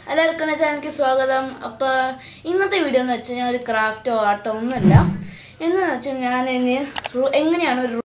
എല്ലാവർക്കും എൻ്റെ ചാനലിലേക്ക് സ്വാഗതം അപ്പോൾ ഇന്നത്തെ വീഡിയോ എന്ന് വെച്ചാൽ ഞാൻ ഒരു ക്രാഫ്റ്റോ ആർട്ടോ ഒന്നുമല്ല എന്ന് വെച്ചാൽ ഞാൻ ഇനി റു- എങ്ങനെയാണ് ഒരു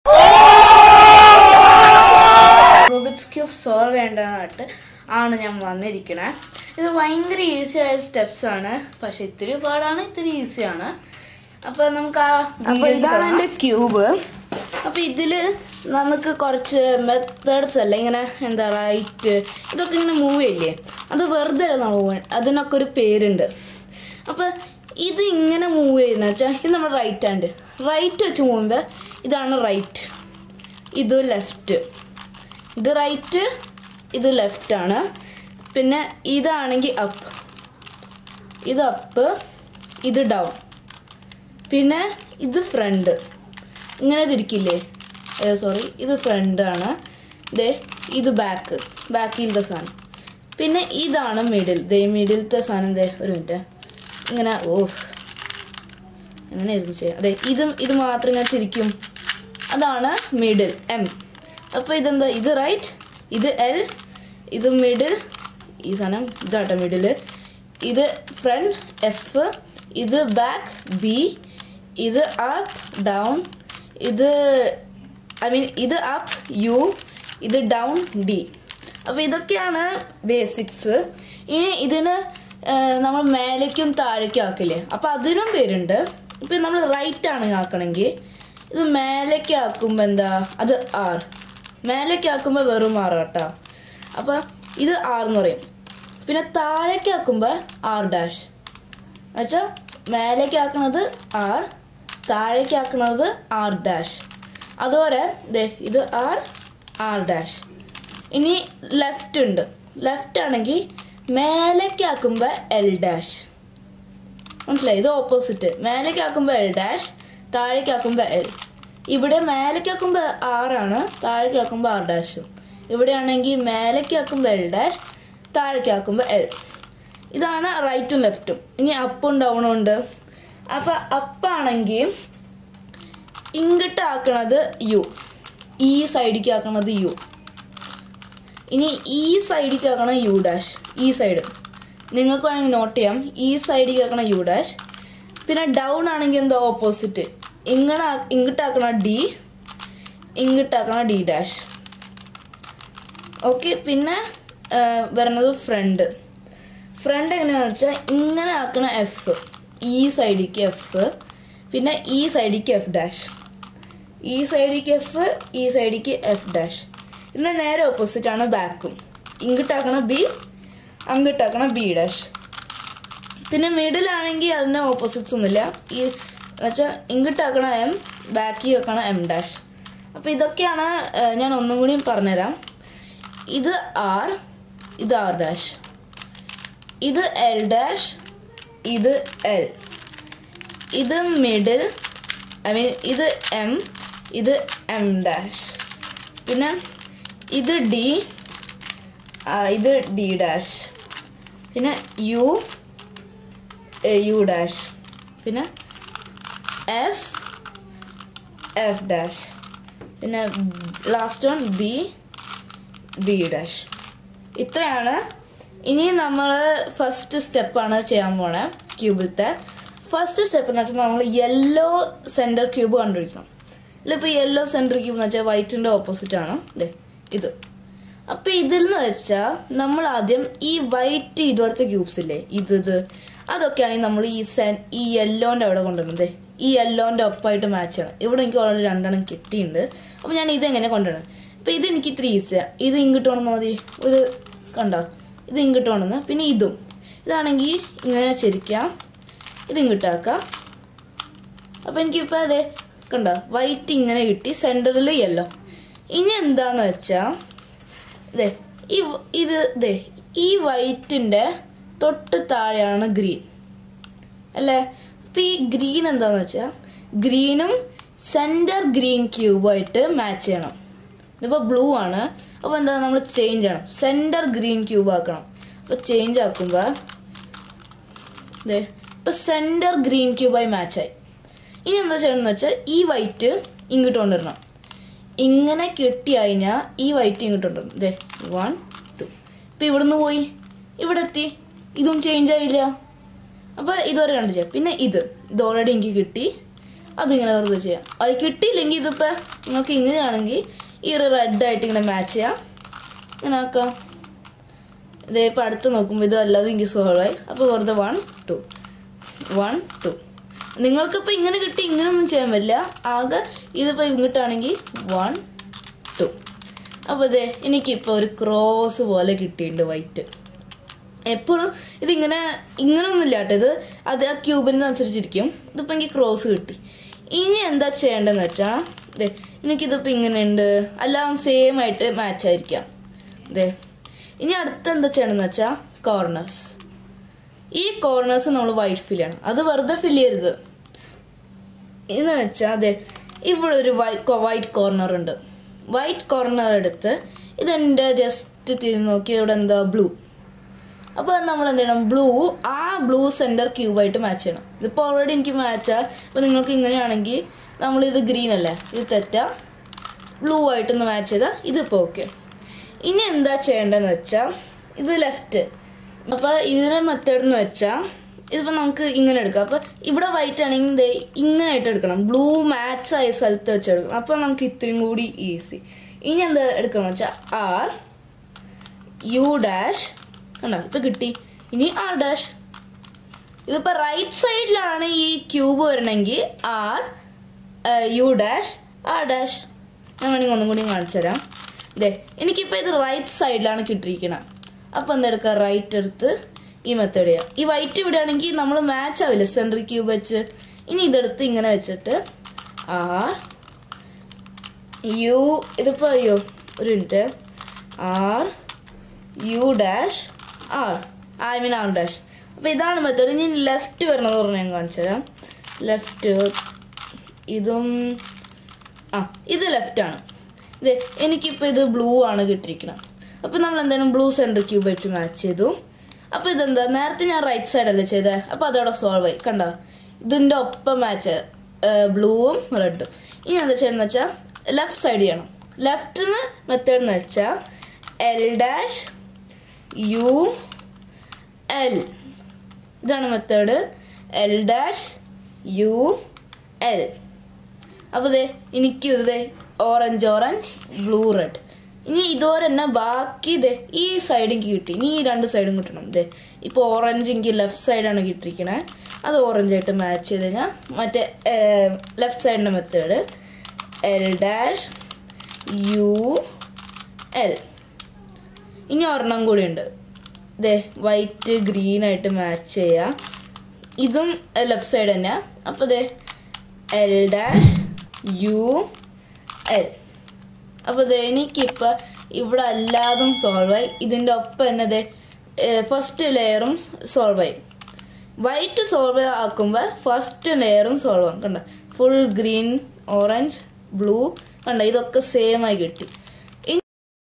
റൂബിക്സ് ക്യൂബ് സോൾവ് ചെയ്യേണ്ടതായിട്ട് ആണ് ഞാൻ വന്നിരിക്കണേ ഇത് ഭയങ്കര ഈസി ആയ സ്റ്റെപ്സ് ആണ് പക്ഷെ ഇത്തിരി പാടാണ് ഇത്തിരി ഈസിയാണ് അപ്പോൾ നമുക്ക് ആ അപ്പൊ വീഡിയോയ്ക്ക് ഇതാണ് തുടങ്ങാം. എന്റെ ക്യൂബ് അപ്പൊ ഇതില് നമുക്ക് കുറച്ച് മെത്തേഡ്സ് അല്ല ഇങ്ങനെ എന്താ റൈറ്റ് ഇതൊക്കെ ഇങ്ങനെ മൂവ് ചെയ്യില്ലേ അത് വെറുതെ അല്ല നമ്മൾ മൂവ് അതിനൊക്കെ ഒരു പേരുണ്ട് അപ്പൊ ഇത് ഇങ്ങനെ മൂവ് ചെയ്യുന്ന വെച്ചാൽ ഇത് നമ്മുടെ റൈറ്റ് ഹാൻഡ് റൈറ്റ് വെച്ച് മൂവ് ചെയ്യുമ്പോൾ ഇതാണ് റൈറ്റ് ഇത് ലെഫ്റ്റ് ഇത് റൈറ്റ് ഇത് ലെഫ്റ്റ് ആണ് പിന്നെ ഇതാണെങ്കിൽ അപ്പ് ഇത് അപ്പ് ഇത് ഡൗൺ പിന്നെ ഇത് ഫ്രണ്ട് ഇങ്ങനെ തിരിക്കില്ലേ സോറി ഇത് ഫ്രണ്ട് ആണ് ദേ ഇത് ബാക്ക് ബാക്കിലത്തെ സാധനം പിന്നെ ഇതാണ് മിഡിൽ ദേ മിഡിലത്തെ സാധനം ദേ ഒരു മിനിറ്റ് ഇങ്ങനെ ഓഫ് അങ്ങനെ ഇരുന്ന് ചെയ്യാം അതെ ഇത് ഇത് മാത്രം ഇങ്ങനെ തിരിക്കും അതാണ് മിഡിൽ എം അപ്പോൾ ഇതെന്താ ഇത് റൈറ്റ് ഇത് എൽ ഇത് മിഡിൽ ഈ സാധനം ഇതാട്ടോ മിഡില് ഇത് ഫ്രണ്ട് എഫ് ഇത് ബാക്ക് ബി ഇത് അപ്പ് ഡൗൺ ഇത് ഐ മീൻ ഇത് അപ്പ് യു ഇത് ഡൗൺ ഡി അപ്പോൾ ഇതൊക്കെയാണ് ബേസിക്സ് ഇനി ഇതിന് ആ, നമ്മൾ മേലേക്കും താഴേക്കും ആക്കില്ലേ അപ്പോൾ അതിനും പേരുണ്ട് ഇപ്പം നമ്മൾ റൈറ്റ് ആണ് ആക്കണമെങ്കിൽ ഇത് മേലേക്ക് ആക്കുമ്പോൾ എന്താ അത് ആർ മേലേക്ക് ആക്കുമ്പോൾ വെറും ആർ കേട്ടോ അപ്പോൾ ഇത് ആർ എന്ന് പറയും പിന്നെ താഴേക്ക് ആക്കുമ്പോൾ ആർ ഡാഷ് എന്നുവെച്ചാൽ മേലേക്ക് ആക്കണത് ആർ താഴേക്ക് ആക്കണത് ആർ ഡാഷ് അതുപോലെ ദേ ഇത് ആർ ആർ ഡാഷ് ഇനി ലെഫ്റ്റ് ഉണ്ട് ലെഫ്റ്റ് ആണെങ്കിൽ മേലേക്ക് ആക്കുമ്പോൾ എൽ ഡാഷ് മനസ്സിലായി ഇത് ഓപ്പോസിറ്റ് മേലേക്ക് ആക്കുമ്പോൾ എൽ ഡാഷ് താഴേക്ക് ആക്കുമ്പോൾ എൽ ഇവിടെ മേലേക്ക് ആക്കുമ്പോൾ ആറാണ് താഴേക്ക് ആക്കുമ്പോൾ ആർ ഡാഷ് ഇവിടെ ആണെങ്കിൽ മേലേക്ക് ആക്കുമ്പോൾ എൽ ഡാഷ് താഴേക്ക് ആക്കുമ്പോൾ എൽ ഇതാണ് റൈറ്റും ലെഫ്റ്റും ഇനി അപ്പും ഡൗണും ഉണ്ട് അപ്പൊ അപ്പാണെങ്കിൽ ഇങ്ങോട്ട് ആക്കണത് യു ഈ സൈഡിലേക്ക് ആക്കണത് യു ഇനി ഈ സൈഡിലേക്ക് ആക്കണം യു ഡാഷ് ഈ സൈഡ് നിങ്ങൾക്ക് വേണമെങ്കിൽ നോട്ട് ചെയ്യാം ഈ സൈഡിലേക്ക് ആക്കണം യു ഡാഷ് പിന്നെ ഡൗൺ ആണെങ്കിൽ എന്താ ഓപ്പോസിറ്റ് ഇങ്ങനെ ഇങ്ങോട്ടാക്കണം ഡി ഇങ്ങോട്ടാക്കണം ഡി ഡാഷ് ഓക്കെ പിന്നെ ആ, വരുന്നത് ഫ്രണ്ട് ഫ്രണ്ട് എങ്ങനെയാണെന്ന് വെച്ചാൽ ഇങ്ങനെ ആക്കണ എഫ് ഈ സൈഡിലേക്ക് എഫ് പിന്നെ ഈ സൈഡിലേക്ക് എഫ് ഡാഷ് ഈ സൈഡിലേക്ക് എഫ് ഈ സൈഡിലേക്ക് എഫ് ഡാഷ് ഇതിൻ്റെ നേരെ ഓപ്പോസിറ്റ് ആണ് ബാക്കും ഇങ്ങോട്ടാക്കണ ബി അങ്ങോട്ടാക്കണ ബി ഡാഷ് പിന്നെ മിഡിലാണെങ്കിൽ അതിന് ഓപ്പോസിറ്റ്സ് ഒന്നുമില്ല ഈ എന്നുവെച്ചാൽ ഇങ്ങോട്ടാക്കണ എം ബാക്കി വെക്കണ എം ഡാഷ് അപ്പോൾ ഇതൊക്കെയാണ് ആ, ഞാൻ ഒന്നും കൂടി പറഞ്ഞുതരാം ഇത് ആർ ഇത് ആർ ഡാഷ് ഇത് എൽ ഡാഷ് ഇത് എൽ ഇത് മിഡിൽ ഐ മീൻ ഇത് എം ഇത് എം ഡാഷ് പിന്നെ ഇത് ഡി ഇത് ഡി ഡാഷ് പിന്നെ യു യു ഡാഷ് പിന്നെ എഫ് എഫ് ഡാഷ് പിന്നെ last one B B dash ഇത്രയാണ് ഇനി നമ്മൾ ഫസ്റ്റ് സ്റ്റെപ്പാണ് ചെയ്യാൻ പോണേ ക്യൂബിലത്തെ ഫസ്റ്റ് സ്റ്റെപ്പ് എന്ന് വെച്ചാൽ നമ്മൾ യെല്ലോ സെൻറ്റർ ക്യൂബ് കണ്ടുപിടിക്കണം ഇതിലിപ്പോൾ യെല്ലോ സെൻറ്റർ ക്യൂബ് എന്ന് വെച്ചാൽ വൈറ്റിൻ്റെ ഓപ്പോസിറ്റ് ആണ് അല്ലേ ഇത് അപ്പം ഇതിൽ നിന്ന് വെച്ചാൽ നമ്മൾ ആദ്യം ഈ വൈറ്റ് ഇതുപോലത്തെ ക്യൂബ്സ് ഇല്ലേ ഇത് ഇത് അതൊക്കെയാണെങ്കിൽ നമ്മൾ ഈ സെൻ ഈ യെല്ലോൻ്റെ അവിടെ കൊണ്ടുവരുന്നത് ഈ യെല്ലോൻ്റെ ഒപ്പമായിട്ട് മാച്ച് ചെയ്യണം ഇവിടെ എനിക്ക് ഓൾറെഡി രണ്ടെണ്ണം കിട്ടിയിട്ടുണ്ട് അപ്പം ഞാൻ ഇതെങ്ങനെ കൊണ്ടുവരണം അപ്പം ഇത് എനിക്ക് ഇത്തിരി ഈസിയാണ് ഇത് ഇങ്ങോട്ട് കൊണ്ടുവന്നാൽ മതി ഒരു കണ്ടോ ഇത് ഇങ്ങോട്ട് കൊണ്ടുവന്ന് പിന്നെ ഇതും ഇതാണെങ്കിൽ ഇങ്ങനെ ചെരിക്കാം ഇത് ഇങ്ങോട്ടാക്കാം അപ്പം എനിക്കിപ്പോൾ അതെ കണ്ടോ വൈറ്റ് ഇങ്ങനെ കിട്ടി സെൻറ്ററിൽ യെല്ലോ ഇനി എന്താന്ന് വെച്ചാൽ ദേ ഈ വ- ഇത് ദേ ഈ വൈറ്റിൻ്റെ തൊട്ട് താഴെയാണ് ഗ്രീൻ അല്ലേ അപ്പം ഈ ഗ്രീൻ എന്താന്ന് വെച്ചാൽ ഗ്രീനും സെൻറ്റർ ഗ്രീൻ ക്യൂബായിട്ട് മാച്ച് ചെയ്യണം ഇതിപ്പോൾ ബ്ലൂ ആണ് അപ്പോൾ എന്താ നമ്മൾ ചേഞ്ച് ചെയ്യണം സെൻറ്റർ ഗ്രീൻ ക്യൂബ് ആക്കണം അപ്പോൾ ചേഞ്ച് ആക്കുമ്പോൾ ദേ ഇപ്പൊ സെന്റർ ഗ്രീൻ ക്യൂബായി മാച്ചായി ഇനി എന്താ ചെയ്യണമെന്ന് വെച്ചാൽ ഈ വൈറ്റ് ഇങ്ങോട്ട് കൊണ്ടുവരണം ഇങ്ങനെ കെട്ടി കഴിഞ്ഞാൽ ഈ വൈറ്റ് ഇങ്ങോട്ട് കൊണ്ടുവരണം ദേ വൺ ടു ഇപ്പൊ ഇവിടുന്ന് പോയി ഇവിടെ എത്തി ഇതും ചേഞ്ച് ആയില്ല അപ്പോൾ ഇതുവരെ കണ്ടു ചെയ്യാം പിന്നെ ഇത് ഇത് ഓൾറെഡി എനിക്ക് കിട്ടി അതിങ്ങനെ വെറുതെ ചെയ്യാം അത് കിട്ടിയില്ലെങ്കിൽ ഇതിപ്പോൾ നിങ്ങൾക്ക് ഇങ്ങനെയാണെങ്കിൽ ഈ ഒരു റെഡ് ആയിട്ട് ഇങ്ങനെ മാച്ച് ചെയ്യാം ഇങ്ങനെ ആക്കാം ഇതേ ഇപ്പം അടുത്ത് നോക്കുമ്പോൾ ഇത് അല്ലാതെ എനിക്ക് സോൾവ് ആയി അപ്പോൾ വെറുതെ വൺ ടു വൺ ടു നിങ്ങൾക്കിപ്പോൾ ഇങ്ങനെ കിട്ടി ഇങ്ങനെയൊന്നും ചെയ്യാൻ പറ്റില്ല ആകെ ഇതിപ്പോൾ ഇങ്ങോട്ടാണെങ്കിൽ വൺ ടു അപ്പോൾ ഇതേ എനിക്കിപ്പോൾ ഒരു ക്രോസ് പോലെ കിട്ടിയിട്ടുണ്ട് വൈറ്റ് എപ്പോഴും ഇതിങ്ങനെ ഇങ്ങനെയൊന്നുമില്ല കേട്ടോ ഇത് അത് ആ ക്യൂബിൻ്റെ അനുസരിച്ചിരിക്കും ഇതിപ്പോൾ എനിക്ക് ക്രോസ് കിട്ടി ഇനി എന്താ ചെയ്യേണ്ടതെന്ന് വെച്ചാൽ ദേ എനിക്കിതിപ്പോൾ ഇങ്ങനെ ഉണ്ട് എല്ലാം സെയിം ആയിട്ട് മാച്ച് ആയിരിക്കാം ദേ ഇനി അടുത്ത എന്താ ചെയ്യണമെന്ന് വെച്ചാൽ കോർണേഴ്സ് ഈ കോർണേഴ്സ് നമ്മൾ വൈറ്റ് ഫിൽ ചെയ്യണം അത് വെറുതെ ഫിൽ ചെയ്യരുത് എന്ന് വെച്ചാൽ അതെ ഇവിടെ ഒരു വൈറ്റ് കോർണർ ഉണ്ട് വൈറ്റ് കോർണർ എടുത്ത് ഇതെൻ്റെ ജസ്റ്റ് തിരിഞ്ഞ് നോക്കി ഇവിടെ എന്താ ബ്ലൂ അപ്പോൾ നമ്മൾ എന്ത് ചെയ്യണം ബ്ലൂ ആ ബ്ലൂ സെൻറ്റർ ക്യൂബായിട്ട് മാച്ച് ചെയ്യണം ഇതിപ്പോൾ ഓൾറെഡി എനിക്ക് മാച്ചാ അപ്പോൾ നിങ്ങൾക്ക് ഇങ്ങനെയാണെങ്കിൽ നമ്മളിത് ഗ്രീൻ അല്ലേ ഇത് തെറ്റാ ബ്ലൂ ആയിട്ടൊന്ന് മാച്ച് ചെയ്താൽ ഇതിപ്പോൾ ഓക്കെ ഇനി എന്താ ചെയ്യേണ്ടതെന്ന് വെച്ചാൽ ഇത് ലെഫ്റ്റ് അപ്പോൾ ഇതിനെ മെത്തേഡ് എന്ന് വെച്ചാൽ ഇതിപ്പോൾ നമുക്ക് ഇങ്ങനെ എടുക്കാം അപ്പോൾ ഇവിടെ വൈറ്റ് ആണെങ്കിൽ ദേ ഇങ്ങനെ ആയിട്ട് എടുക്കണം ബ്ലൂ മാച്ച് ആയ സ്ഥലത്ത് വെച്ച് എടുക്കണം അപ്പോൾ നമുക്ക് ഇത്രയും കൂടി ഈസി ഇനി എന്താ എടുക്കണം വെച്ചാൽ ആർ യു ഡാഷ് കണ്ടോ ഇപ്പം കിട്ടി ഇനി ആർ ഡാഷ് ഇതിപ്പോൾ റൈറ്റ് സൈഡിലാണ് ഈ ക്യൂബ് വരണമെങ്കിൽ R U dash R dash ഞാൻ വേണമെങ്കിൽ ഒന്നും കൂടി കാണിച്ചു തരാം ഇതേ എനിക്കിപ്പോൾ ഇത് റൈറ്റ് സൈഡിലാണ് കിട്ടിയിരിക്കണം അപ്പോൾ എന്താ എടുക്കുക റൈറ്റ് എടുത്ത് ഈ മെത്തേഡ് ചെയ്യാം ഈ വൈറ്റ് ഇവിടെയാണെങ്കിൽ നമ്മൾ മാച്ച് ആവില്ല സെൻട്രൽ ക്യൂബ് വെച്ച് ഇനി ഇതെടുത്ത് ഇങ്ങനെ വെച്ചിട്ട് ആർ യു ഇതിപ്പോൾ അയ്യോ ഒരു minute R U dash R I mean R dash അപ്പോൾ ഇതാണ് മെത്തേഡ് ഇനി ലെഫ്റ്റ് വരണത് പറഞ്ഞ് ഞാൻ കാണിച്ചു തരാം ലെഫ്റ്റ് ഇതും ആ ഇത് ലെഫ്റ്റ് ആണ് ഇത് എനിക്കിപ്പോൾ ഇത് ബ്ലൂ ആണ് കിട്ടിയിരിക്കുന്നത് അപ്പോൾ നമ്മൾ എന്തായാലും ബ്ലൂ സെൻറ്റർ ക്യൂബ് വെച്ച് മാച്ച് ചെയ്തു അപ്പോൾ ഇതെന്താ നേരത്തെ ഞാൻ റൈറ്റ് സൈഡല്ലേ ചെയ്തത് അപ്പോൾ അതവിടെ സോൾവ് ആയി കണ്ട ഇതിൻ്റെ ഒപ്പം മാച്ച് ബ്ലൂവും റെഡും ഇനി എന്താ ചെയ്യണമെന്ന് വെച്ചാൽ ലെഫ്റ്റ് സൈഡ് ചെയ്യണം ലെഫ്റ്റിന് മെത്തേഡ് എന്ന് വെച്ചാൽ എൽ ഡാഷ് യു എൽ ഇതാണ് method L dash U L അപ്പോൾ ദേ എനിക്ക് ഇത് ഓറഞ്ച് ഓറഞ്ച് ബ്ലൂ റെഡ് ഇനി ഇതുപോലെ തന്നെ ബാക്കി ഇതേ ഈ സൈഡ് എനിക്ക് കിട്ടി ഇനി ഈ രണ്ട് സൈഡും കിട്ടണം ഇതേ ഇപ്പോൾ ഓറഞ്ച് എനിക്ക് ലെഫ്റ്റ് സൈഡാണ് കിട്ടിയിരിക്കണേ അത് ഓറഞ്ച് ആയിട്ട് മാച്ച് ചെയ്ത് കഴിഞ്ഞാൽ മറ്റേ ലെഫ്റ്റ് സൈഡിൻ്റെ method L dash U L ഇനി ഒരെണ്ണം കൂടി ഉണ്ട് ഇതേ വൈറ്റ് ഗ്രീൻ ആയിട്ട് മാച്ച് ചെയ്യുക ഇതും ലെഫ്റ്റ് സൈഡ് തന്നെയാണ് അപ്പോൾ ഇതേ എൽ ഡാഷ് യു എൽ അപ്പോൾ ഇത് എനിക്കിപ്പോൾ ഇവിടെ അല്ലാതും സോൾവ് ആയി ഇതിൻ്റെ ഒപ്പം തന്നെ ദേ ഫസ്റ്റ് ലെയറും സോൾവ് ആയി വൈറ്റ് സോൾവ് ആക്കുമ്പോൾ ഫസ്റ്റ് ലെയറും സോൾവ് ആകും കണ്ട ഫുൾ ഗ്രീൻ ഓറഞ്ച് ബ്ലൂ കണ്ട ഇതൊക്കെ സെയിം ആയി കിട്ടി ഇനി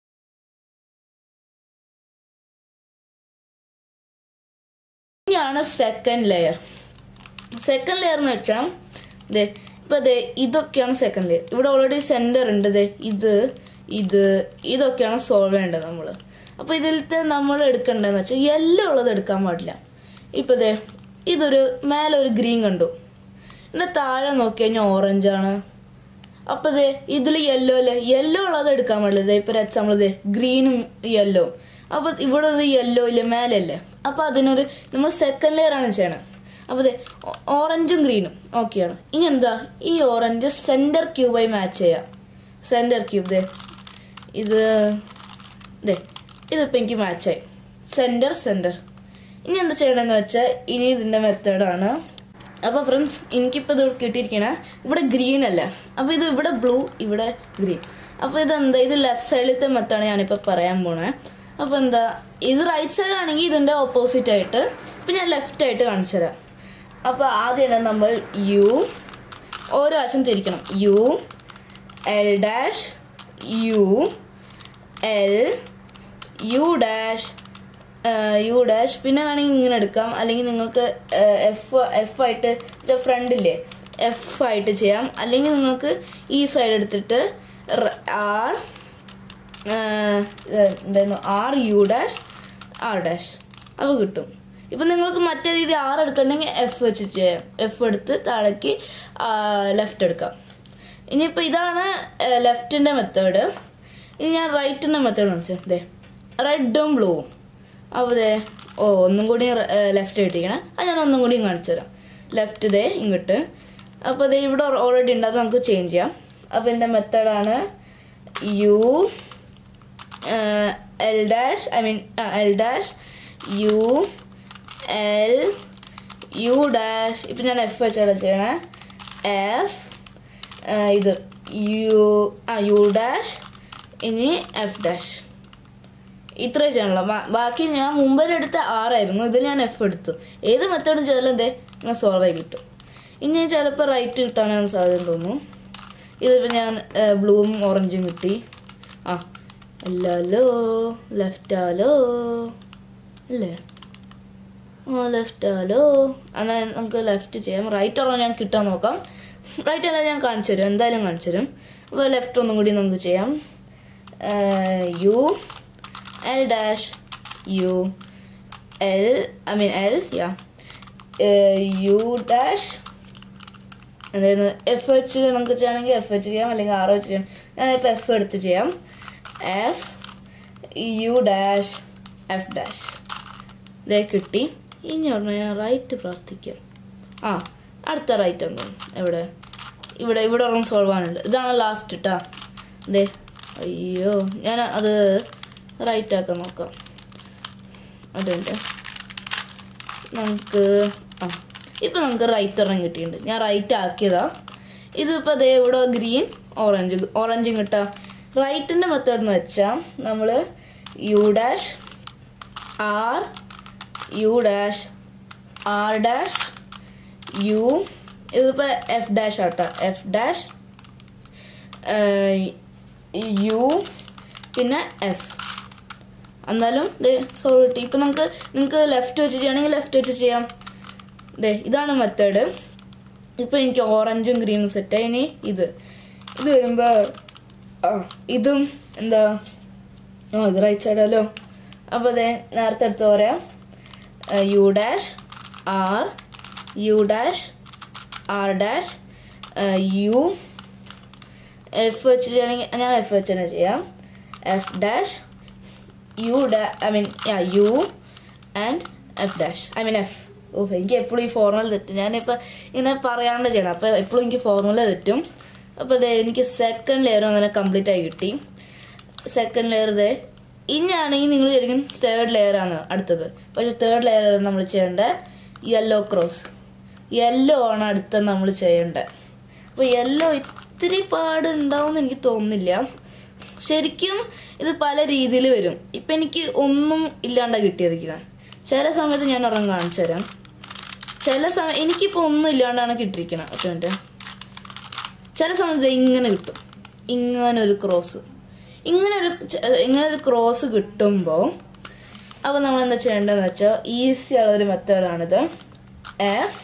ഇനിയാണ് സെക്കൻഡ് ലെയർ സെക്കൻഡ് ലെയർ എന്ന് വെച്ചാൽ ദേ ഇപ്പൊ ദേ ഇതൊക്കെയാണ് സെക്കൻഡ് ലെയർ ഇവിടെ ഓൾറെഡി സെന്റർ ഉണ്ട് ദേ ഇത് ഇത് ഇതൊക്കെയാണ് സോൾവ് ചെയ്യേണ്ടത് നമ്മൾ അപ്പൊ ഇതിലത്തെ നമ്മൾ എടുക്കേണ്ടതെന്ന് വെച്ചാൽ യെല്ലോ ഉള്ളത് എടുക്കാൻ പാടില്ല ഇപ്പൊ ദേ ഇതൊരു മേലെ ഒരു ഗ്രീൻ കണ്ടു ഇതിന്റെ താഴെ നോക്കി കഴിഞ്ഞാൽ ഓറഞ്ച് ആണ് അപ്പൊ ദേ ഇതിൽ യെല്ലോ അല്ലേ യെല്ലോ ഉള്ളത് എടുക്കാൻ പാടില്ല ദേ ഇപ്പൊ എക്സാമ്പിൾ ദേ ഗ്രീനും യെല്ലോ അപ്പൊ ഇവിടെ ഒരു യെല്ലോ ഇല്ല മേലല്ലേ അപ്പൊ അതിനൊരു നമ്മൾ സെക്കൻഡ് ലെയർ ആണ് ചെയ്യണത് അപ്പോൾ ദേ ഓറഞ്ചും ഗ്രീനും ഓക്കെയാണ് ഇനി എന്താ ഈ ഓറഞ്ച് സെൻറ്റർ ക്യൂബായി മാച്ച് ചെയ്യാം സെൻറ്റർ ക്യൂബ് ദേ ഇത് ദേ ഇതിപ്പോൾ എനിക്ക് മാച്ചായി സെൻറ്റർ സെൻറ്റർ ഇനി എന്താ ചെയ്യണമെന്ന് വെച്ചാൽ ഇനി ഇതിൻ്റെ മെത്തേഡാണ് അപ്പോൾ ഫ്രണ്ട്സ് എനിക്കിപ്പോൾ ഇത് കിട്ടിയിരിക്കണേ ഇവിടെ ഗ്രീൻ അല്ല അപ്പോൾ ഇത് ഇവിടെ ബ്ലൂ ഇവിടെ ഗ്രീൻ അപ്പോൾ ഇതെന്താ ഇത് ലെഫ്റ്റ് സൈഡിലത്തെ മെത്താണ് ഞാനിപ്പോൾ പറയാൻ പോണേ അപ്പോൾ എന്താ ഇത് റൈറ്റ് സൈഡ് ആണെങ്കിൽ ഇതിൻ്റെ ഓപ്പോസിറ്റ് ആയിട്ട് ഇപ്പം ഞാൻ ലെഫ്റ്റ് ആയിട്ട് കാണിച്ചു തരാം അപ്പോൾ ആദ്യം തന്നെ നമ്മൾ യു ഓരോ വശം തിരിക്കണം U L dash U L U dash U dash പിന്നെ വേണമെങ്കിൽ ഇങ്ങനെ എടുക്കാം അല്ലെങ്കിൽ നിങ്ങൾക്ക് എഫ് എഫ് ആയിട്ട് ഫ്രണ്ടില്ലേ എഫ് ആയിട്ട് ചെയ്യാം അല്ലെങ്കിൽ നിങ്ങൾക്ക് ഈ സൈഡ് എടുത്തിട്ട് ആർ എന്തായിരുന്നു R U dash R dash അപ്പോൾ കിട്ടും ഇപ്പം നിങ്ങൾക്ക് മറ്റേ രീതി ആറ് എടുക്കണമെങ്കിൽ എഫ് വെച്ച് ചെയ്യാം എഫ് എടുത്ത് താഴേക്ക് ലെഫ്റ്റ് എടുക്കാം ഇനിയിപ്പോൾ ഇതാണ് ലെഫ്റ്റിൻ്റെ മെത്തേഡ് ഇനി ഞാൻ റൈറ്റിൻ്റെ മെത്തേഡ് കാണിച്ചത് ദേ റെഡും ബ്ലൂവും അപ്പോൾ ദേ ഓ ഒന്നും കൂടി ലെഫ്റ്റ് കിട്ടിക്കണേ അത് ഞാൻ ഒന്നും കൂടി കാണിച്ചു തരാം ലെഫ്റ്റ് ദേ ഇങ്ങോട്ട് അപ്പോൾ ദേ ഇവിടെ ഓൾറെഡി ഉണ്ട് അത് നമുക്ക് ചേഞ്ച് ചെയ്യാം അപ്പോൾ എൻ്റെ മെത്തേഡാണ് U L dash I mean L dash U L U dash ഇപ്പം ഞാൻ എഫ് വെച്ചാണ് ചെയ്യണേ എഫ് ഇത് യു ആ യു ഡാഷ് ഇനി എഫ് ഡാഷ് ഇത്രേ ചെയ്യണല്ലോ ബാ- ബാക്കി ഞാൻ മുമ്പിലെടുത്ത ആറായിരുന്നു ഇതിൽ ഞാൻ എഫ് എടുത്തു ഏത് മെത്തേഡും ചെയ്താലും എന്തേ ഇങ്ങനെ സോൾവ് ആയി കിട്ടും ഇനി ചിലപ്പോൾ റൈറ്റ് കിട്ടാനാണ് സാധ്യത തോന്നുന്നു ഇതിപ്പോൾ ഞാൻ ബ്ലൂവും ഓറഞ്ചും കിട്ടി ആ അല്ലല്ലോ ലെഫ്റ്റാലോ അല്ലേ ആ ലെഫ്റ്റാലോ എന്നാൽ നമുക്ക് ലെഫ്റ്റ് ചെയ്യാം റൈറ്റ് ആണോ ഞാൻ കിട്ടാൻ നോക്കാം റൈറ്റ് അല്ല ഞാൻ കാണിച്ചു തരും എന്തായാലും കാണിച്ചു തരും അപ്പോൾ ലെഫ്റ്റ് ഒന്നും കൂടി നമുക്ക് ചെയ്യാം U L dash U L I mean L yeah U dash അതായത് എഫ് വെച്ച് നമുക്ക് ചെയ്യണമെങ്കിൽ എഫ് വെച്ച് ചെയ്യാം അല്ലെങ്കിൽ ആർ വെച്ച് ചെയ്യാം ഞാനിപ്പോൾ എഫ് എടുത്ത് ചെയ്യാം F U dash F dash ഇതേ കിട്ടി ഇനി പറഞ്ഞാൽ ഞാൻ റൈറ്റ് പ്രാർത്ഥിക്കാം ആ അടുത്ത റൈറ്റ് എന്താ എവിടെ ഇവിടെ ഇവിടെ ഒരെണ്ണം സോൾവ് ആണുണ്ട് ഇതാണ് ലാസ്റ്റ് ഇട്ടാ ദേ അയ്യോ ഞാൻ അത് റൈറ്റ് ആക്കാൻ നോക്കാം അതുണ്ട് നമുക്ക് ആ ഇപ്പം നമുക്ക് റൈറ്റ് ഒരെണ്ണം കിട്ടിയിട്ടുണ്ട് ഞാൻ റൈറ്റ് ആക്കിയതാ ഇതിപ്പോൾ അതേ ഇവിടെ ഗ്രീൻ ഓറഞ്ച് ഓറഞ്ചും കിട്ടാം റൈറ്റിൻ്റെ മെത്തേഡ് എന്ന് വെച്ചാൽ നമ്മൾ U dash R U dash R dash U ഇതിപ്പോൾ എഫ് ഡാഷ് ആട്ടോ എഫ് ഡാഷ് യു പിന്നെ എഫ് എന്നാലും ദേ സോൾവ് കിട്ടി ഇപ്പം നമുക്ക് നിങ്ങൾക്ക് ലെഫ്റ്റ് വെച്ച് ചെയ്യണമെങ്കിൽ ലെഫ്റ്റ് വെച്ച് ചെയ്യാം ദേ ഇതാണ് മെത്തേഡ് ഇപ്പം എനിക്ക് ഓറഞ്ചും ഗ്രീനും സെറ്റ് ഇനി ഇത് ഇത് വരുമ്പോൾ ആ ഇതും എന്താ ആ ഇത് റൈറ്റ് സൈഡല്ലോ അപ്പോൾ അതെ നേരത്തെ എടുത്ത് പറയാം U dash R U dash R dash U F വെച്ച് ചെയ്യണമെങ്കിൽ ഞാൻ എഫ് വെച്ച് തന്നെ ചെയ്യാം എഫ് ഡാഷ് യു ഡാ I mean U and F dash I mean F ഓ എനിക്ക് എപ്പോഴും ഈ ഫോർമുല തെറ്റും ഞാനിപ്പോൾ ഇങ്ങനെ പറയാണ്ട് ചെയ്യണം അപ്പോൾ എപ്പോഴും എനിക്ക് ഫോർമുല തെറ്റും അപ്പോൾ അതെ എനിക്ക് സെക്കൻഡ് ലെയറും അങ്ങനെ കംപ്ലീറ്റ് ആയി കിട്ടി സെക്കൻഡ് ലെയർ ഇതേ ഇനിയാണെങ്കിൽ നിങ്ങൾ ശരിക്കും തേർഡ് ലെയർ ആണ് അടുത്തത് പക്ഷെ തേർഡ് ലെയർ നമ്മൾ ചെയ്യേണ്ടത് യെല്ലോ ക്രോസ് യെല്ലോ ആണ് അടുത്ത നമ്മൾ ചെയ്യേണ്ടത് അപ്പോൾ യെല്ലോ ഇത്തിരി പാട് ഉണ്ടാവും എനിക്ക് തോന്നുന്നില്ല ശരിക്കും ഇത് പല രീതിയിൽ വരും ഇപ്പം എനിക്ക് ഒന്നും ഇല്ലാണ്ട കിട്ടിയതിരിക്കണം ചില സമയത്ത് ഞാൻ ഒരെണ്ണം കാണിച്ചു തരാം ചില സമയം എനിക്കിപ്പോൾ ഒന്നും ഇല്ലാണ്ടാണ് കിട്ടിയിരിക്കണം ഒറ്റ മിനിറ്റ് ചില സമയത്ത് ഇങ്ങനെ കിട്ടും ഇങ്ങനെ ഒരു ക്രോസ് ഇങ്ങനെ ഒരു ച- ഇങ്ങനെ ഒരു ക്രോസ് കിട്ടുമ്പോൾ അപ്പോൾ നമ്മൾ എന്താ ചെയ്യേണ്ടതെന്ന് വെച്ചാൽ ഈസി ഉള്ളൊരു മെത്തേഡാണിത് F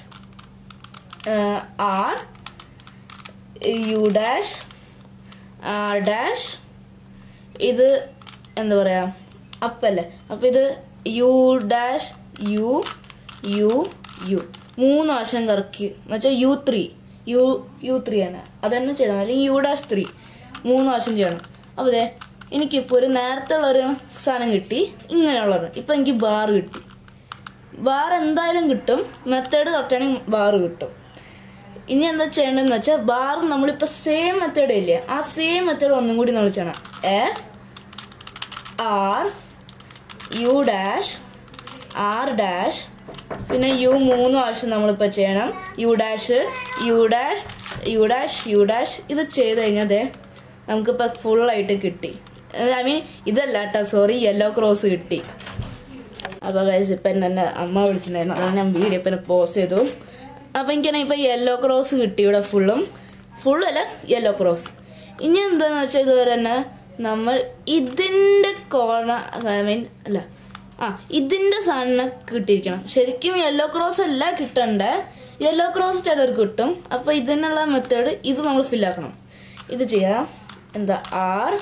R U dash R dash ഇത് എന്താ പറയുക അപ്പല്ലേ അപ്പം ഇത് U dash U U U മൂന്ന് വർഷം കറക്കി എന്ന് വെച്ചാൽ U three U U three ആണ് അത് തന്നെ ചെയ്താൽ മതി അല്ലെങ്കിൽ യു ഡാഷ് ത്രീ മൂന്ന് വർഷം ചെയ്യണം അപ്പോൾ അതെ എനിക്കിപ്പോൾ ഒരു നേരത്തെ ഉള്ളൊരു സാധനം കിട്ടി ഇങ്ങനെയുള്ളത് ഇപ്പം എനിക്ക് ബാർ കിട്ടി ബാർ എന്തായാലും കിട്ടും മെത്തേഡ് തൊട്ടാണെങ്കിൽ ബാർ കിട്ടും ഇനി എന്താ ചെയ്യേണ്ടതെന്ന് വെച്ചാൽ ബാർ നമ്മളിപ്പോൾ സെയിം മെത്തേഡ് ഇല്ലേ ആ സെയിം മെത്തേഡ് ഒന്നും കൂടി നമ്മൾ ചെയ്യണം F R U dash R dash പിന്നെ യു മൂന്ന് പ്രാവശ്യം നമ്മളിപ്പോൾ ചെയ്യണം U dash U dash U dash U dash ഇത് ചെയ്ത് കഴിഞ്ഞാൽ ദേ നമുക്കിപ്പോൾ ഫുള്ളായിട്ട് കിട്ടി ഐ മീൻ ഇതല്ല കേട്ടോ സോറി യെല്ലോ ക്രോസ് കിട്ടി അപ്പോൾ ഗൈസ് ഇപ്പം എന്നെ അമ്മ വിളിച്ചിട്ടുണ്ടായിരുന്നു അതാണ് ഞാൻ വീഡിയോ ഇപ്പം പോസ്റ്റ് ചെയ്തു അപ്പോൾ എനിക്കാണെങ്കിൽ ഇപ്പോൾ യെല്ലോ ക്രോസ് കിട്ടി ഇവിടെ ഫുള്ളും ഫുള്ളും അല്ല യെല്ലോ ക്രോസ് ഇനി എന്താണെന്ന് വെച്ചാൽ ഇതുവരെ തന്നെ നമ്മൾ ഇതിൻ്റെ കോർണർ ഐ മീൻ അല്ല ആ ഇതിൻ്റെ സാധനം കിട്ടിയിരിക്കണം ശരിക്കും യെല്ലോ ക്രോസ് അല്ല കിട്ടണ്ടേ യെല്ലോ ക്രോസ് ചിലർക്ക് കിട്ടും അപ്പോൾ ഇതിനുള്ള മെത്തേഡ് ഇത് നമ്മൾ ഫില്ലാക്കണം ഇത് ചെയ്യാം എന്താ R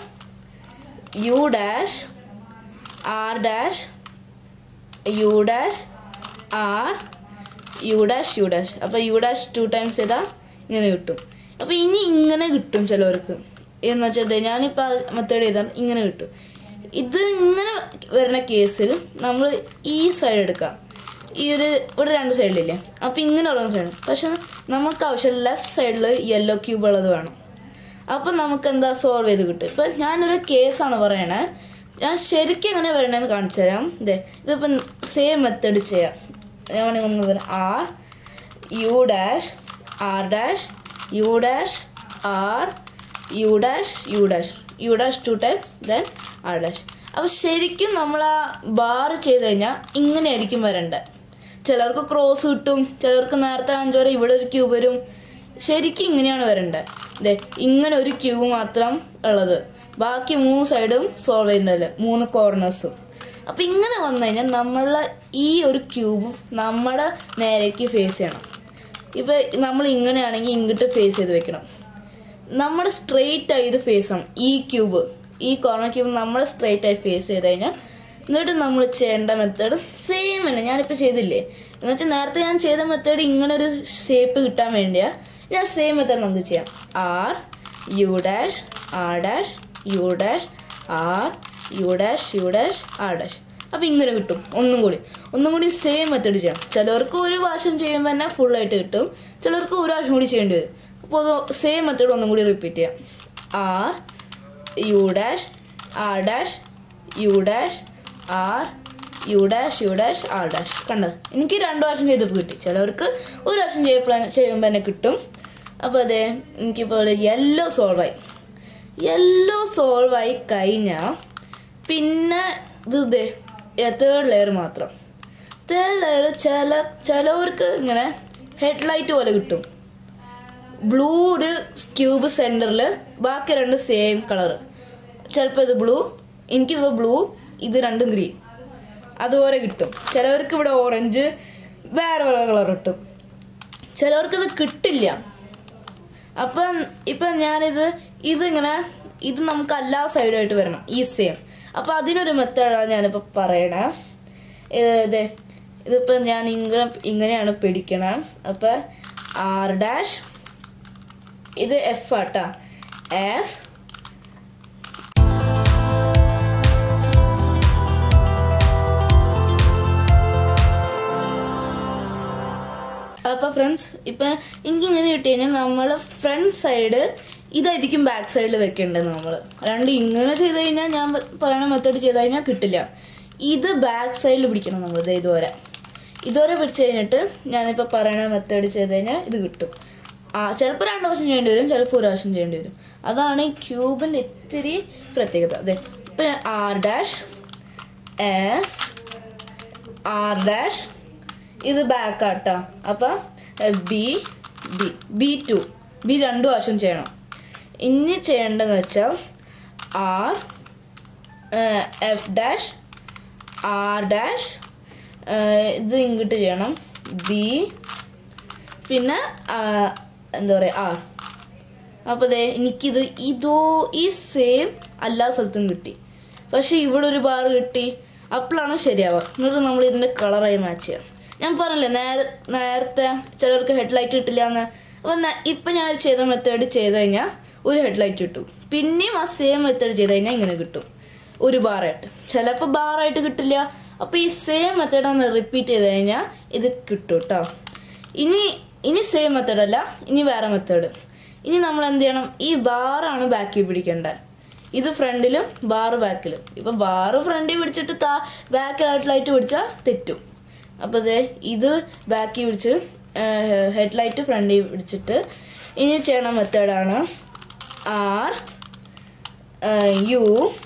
U dash R dash U dash R U dash U dash അപ്പോൾ യു ഡാഷ് ടു ടൈംസ് ചെയ്താൽ ഇങ്ങനെ കിട്ടും അപ്പോൾ ഇനി ഇങ്ങനെ കിട്ടും ചിലവർക്ക് എന്ന് വെച്ചാൽ ഞാനിപ്പോൾ മെത്തേഡ് ചെയ്താൽ ഇങ്ങനെ കിട്ടും ഇത് ഇങ്ങനെ വരുന്ന കേസിൽ നമ്മൾ ഈ സൈഡ് എടുക്കാം ഈ ഒരു ഇവിടെ രണ്ട് സൈഡിലില്ലേ അപ്പോൾ ഇങ്ങനെ പറയുന്ന സൈഡ് പക്ഷെ നമുക്ക് ആവശ്യം ലെഫ്റ്റ് സൈഡിൽ യെല്ലോ ക്യൂബ് ഉള്ളത് വേണം അപ്പം നമുക്ക് എന്താ സോൾവ് ചെയ്ത് കിട്ടും ഇപ്പം ഞാനൊരു കേസാണ് പറയണേ ഞാൻ ശരിക്കും എങ്ങനെ വരണമെന്ന് കാണിച്ചു തരാം ഇതേ ഇതിപ്പം സെയിം മെത്തേഡ് ചെയ്യാം ഞാൻ വേണമെങ്കിൽ ഒന്ന് പറയാം R U dash R dash U dash R U dash U dash U dash two times then R dash അപ്പോൾ ശരിക്കും നമ്മൾ ആ ബാർ ചെയ്ത് കഴിഞ്ഞാൽ ഇങ്ങനെയായിരിക്കും വരേണ്ടത് ചിലർക്ക് ക്രോസ് കിട്ടും ചിലർക്ക് നേരത്തെ കാണിച്ച പോലെ ഇവിടെ ഒരു ക്യൂബ് വരും ശരിക്കും ഇങ്ങനെയാണ് വരേണ്ടത് ദേ ഇങ്ങനെ ഒരു ക്യൂബ് മാത്രം ഉള്ളത് ബാക്കി മൂന്ന് സൈഡും സോൾവ് ചെയ്യുന്നതല്ലേ മൂന്ന് കോർണേഴ്സും അപ്പം ഇങ്ങനെ വന്നു കഴിഞ്ഞാൽ നമ്മളെ ഈ ഒരു ക്യൂബ് നമ്മുടെ നേരേക്ക് ഫേസ് ചെയ്യണം ഇപ്പം നമ്മൾ ഇങ്ങനെയാണെങ്കിൽ ഇങ്ങോട്ട് ഫേസ് ചെയ്ത് വെക്കണം നമ്മുടെ സ്ട്രെയിറ്റ് ആയി ഇത് ഫേസ് ചെയ്യണം ഈ ക്യൂബ് ഈ കോർണർ ക്യൂബ് നമ്മൾ സ്ട്രെയിറ്റ് ആയി ഫേസ് ചെയ്ത് കഴിഞ്ഞാൽ എന്നിട്ട് നമ്മൾ ചെയ്യേണ്ട മെത്തേഡ് സെയിം തന്നെ ഞാനിപ്പോൾ ചെയ്തില്ലേ എന്നുവെച്ചാൽ നേരത്തെ ഞാൻ ചെയ്ത മെത്തേഡ് ഇങ്ങനെ ഒരു ഷേപ്പ് കിട്ടാൻ വേണ്ടിയാ ഞാൻ സെയിം മെത്തേഡ് നമുക്ക് ചെയ്യാം R U dash R dash U dash R U dash U dash R dash അപ്പോൾ ഇങ്ങനെ കിട്ടും ഒന്നും കൂടി ഒന്നും കൂടി സെയിം മെത്തേഡ് ചെയ്യണം ചിലർക്ക് ഒരു പ്രാവശ്യം ചെയ്യുമ്പോൾ തന്നെ ഫുള്ളായിട്ട് കിട്ടും ചിലർക്ക് ഒരു പ്രാവശ്യം കൂടി ചെയ്യേണ്ടി വരും അപ്പോൾ അത് സെയിം മെത്തേഡ് ഒന്നും കൂടി റിപ്പീറ്റ് ചെയ്യാം R U dash R dash U dash R U dash U dash R dash കണ്ടത് എനിക്ക് രണ്ട് പ്രാവശ്യം ചെയ്തപ്പോൾ കിട്ടി ചിലവർക്ക് ഒരു പ്രാവശ്യം ചെയ്യപ്പോൾ ചെയ്യുമ്പോൾ തന്നെ കിട്ടും അപ്പോൾ അതെ എനിക്കിപ്പോൾ യെല്ലോ സോൾവായി യെല്ലോ സോൾവായി കഴിഞ്ഞാൽ പിന്നെ ഇത് ഇതേ തേർഡ് ലെയർ മാത്രം തേർഡ് ലെയർ ചില ചിലവർക്ക് ഇങ്ങനെ ഹെഡ്ലൈറ്റ് പോലെ കിട്ടും ബ്ലൂ ഒരു ക്യൂബ് സെന്ററിൽ ബാക്കി രണ്ട് സെയിം കളർ ചിലപ്പോൾ ഇത് ബ്ലൂ എനിക്കിതിപ്പോൾ ബ്ലൂ ഇത് രണ്ടും ഗ്രീൻ അതുപോലെ കിട്ടും ചിലവർക്ക് ഇവിടെ ഓറഞ്ച് വേറെ വേറെ കളർ കിട്ടും ചിലവർക്ക് ഇത് കിട്ടില്ല അപ്പം ഇപ്പം ഞാനിത് ഇതിങ്ങനെ ഇത് നമുക്ക് എല്ലാ സൈഡായിട്ട് വരണം ഈ സെയിം അപ്പം അതിനൊരു മെത്തേഡാണ് ഞാനിപ്പോൾ പറയണേ ഇത് ഇതിപ്പോൾ ഞാൻ ഇങ്ങനെ ഇങ്ങനെയാണ് പിടിക്കണം അപ്പം ആർ ഡാഷ് ഇത് എഫ് ആട്ടാ എഫ് അപ്പോൾ ഫ്രണ്ട്സ് ഇപ്പം എനിക്കിങ്ങനെ കിട്ടി കഴിഞ്ഞാൽ നമ്മൾ ഫ്രണ്ട് സൈഡ് ഇതായിരിക്കും ബാക്ക് സൈഡിൽ വെക്കേണ്ടത് നമ്മൾ രണ്ട് ഇങ്ങനെ ചെയ്ത് കഴിഞ്ഞാൽ ഞാൻ പറയണ മെത്തേഡ് ചെയ്ത് കഴിഞ്ഞാൽ കിട്ടില്ല ഇത് ബാക്ക് സൈഡിൽ പിടിക്കണം നമ്മൾ ഇത് ഇതുവരെ ഇതുവരെ പിടിച്ചു കഴിഞ്ഞിട്ട് ഞാനിപ്പോൾ പറയണ മെത്തേഡ് ചെയ്ത് കഴിഞ്ഞാൽ ഇത് കിട്ടും ആ ചിലപ്പോൾ രണ്ട് പ്രാവശ്യം ചെയ്യേണ്ടി വരും ചിലപ്പോൾ ഒരു പ്രാവശ്യം ചെയ്യേണ്ടി വരും അതാണ് ഈ ക്യൂബിൻ്റെ ഇത്തിരി പ്രത്യേകത അതെ ഇപ്പം R dash F R dash ഇത് ബാക്ക് ആട്ടാ അപ്പം B B B two B രണ്ടു പ്രാവശ്യം ചെയ്യണം ഇനി ചെയ്യേണ്ടതെന്ന് വെച്ചാൽ R F dash R dash ഇത് ഇങ്ങോട്ട് ചെയ്യണം ബി പിന്നെ എന്താ പറയുക ആർ അപ്പോൾ ദേ എനിക്കിത് ഇതോ ഈ സെയിം എല്ലാ സ്ഥലത്തും കിട്ടി പക്ഷെ ഇവിടെ ഒരു ബാർ കിട്ടി അപ്പോഴാണ് ശരിയാവുക എന്നിട്ട് നമ്മൾ ഇതിൻ്റെ കളറായി മാച്ച് ചെയ്യാം ഞാൻ പറഞ്ഞില്ലേ നേരെ നേരത്തെ ചിലർക്ക് ഹെഡ്ലൈറ്റ് കിട്ടില്ല എന്ന് അപ്പം ഇപ്പം ഞാൻ ചെയ്ത മെത്തേഡ് ചെയ്ത് കഴിഞ്ഞാൽ ഒരു ഹെഡ്ലൈറ്റ് കിട്ടും പിന്നെയും ആ സെയിം മെത്തേഡ് ചെയ്ത് കഴിഞ്ഞാൽ ഇങ്ങനെ കിട്ടും ഒരു ബാറായിട്ട് ചിലപ്പോൾ ബാറായിട്ട് കിട്ടില്ല അപ്പോൾ ഈ സെയിം മെത്തേഡാണ് റിപ്പീറ്റ് ചെയ്ത് കഴിഞ്ഞാൽ ഇത് കിട്ടും കേട്ടോ ഇനി ഇനി സെയിം മെത്തേഡ് അല്ല ഇനി വേറെ മെത്തേഡ് ഇനി നമ്മൾ എന്ത് ചെയ്യണം ഈ ബാറാണ് ബാക്കിൽ പിടിക്കേണ്ടത് ഇത് ഫ്രണ്ടിലും ബാറ് ബാക്കിലും ഇപ്പൊ ബാറ് ഫ്രണ്ടിൽ പിടിച്ചിട്ട് താ ബാക്കിലായിട്ട് ലൈറ്റ് പിടിച്ചാൽ തെറ്റും അപ്പോൾ ദേ ഇത് ബാക്കിൽ പിടിച്ച് ഹെഡ്ലൈറ്റ് ഫ്രണ്ടിൽ പിടിച്ചിട്ട് ഇനി ചെയ്യണ മെത്തേഡാണ് ആർ യു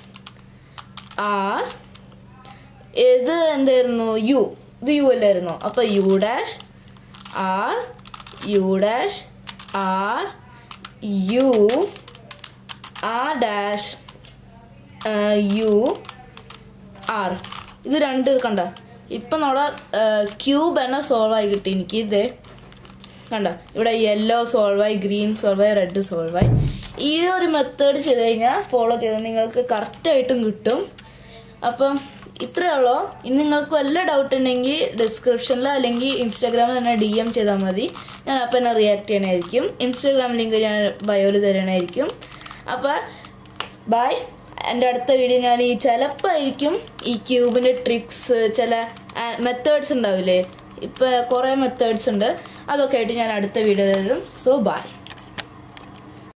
ആർ ഇത് എന്തായിരുന്നു യു ഇത് യു അല്ലായിരുന്നു അപ്പോൾ U dash R U dash R U R dash U R ഇത് രണ്ട് കണ്ട ഇപ്പം നമ്മുടെ ക്യൂബ് എന്നെ സോൾവ് ആയി കിട്ടി എനിക്ക് ഇതേ കണ്ട ഇവിടെ യെല്ലോ സോൾവ് ആയി ഗ്രീൻ സോൾവ് ആയി റെഡ് സോൾവ് ആയി ഈ ഒരു മെത്തേഡ് ചെയ്ത് കഴിഞ്ഞാൽ ഫോളോ ചെയ്ത് നിങ്ങൾക്ക് കറക്റ്റായിട്ടും കിട്ടും അപ്പം ഇത്രേ ഉള്ളൂ ഇനി നിങ്ങൾക്ക് വല്ല ഡൗട്ട് ഉണ്ടെങ്കിൽ ഡിസ്ക്രിപ്ഷനിൽ അല്ലെങ്കിൽ ഇൻസ്റ്റാഗ്രാമിൽ തന്നെ ഡി എം ചെയ്താൽ മതി ഞാൻ അപ്പം തന്നെ റിയാക്ട് ചെയ്യണമായിരിക്കും ഇൻസ്റ്റാഗ്രാം ലിങ്ക് ഞാൻ ബയോയിൽ തരണമായിരിക്കും അപ്പോൾ ബൈ എൻ്റെ അടുത്ത വീഡിയോ ഞാൻ ഈ ചിലപ്പോൾ ആയിരിക്കും ഈ ക്യൂബിൻ്റെ ട്രിക്സ് ചില മെത്തേഡ്സ് ഉണ്ടാവില്ലേ ഇപ്പം കുറേ മെത്തേഡ്സ് ഉണ്ട് അതൊക്കെ ആയിട്ട് ഞാൻ അടുത്ത വീഡിയോ തരും സോ ബൈ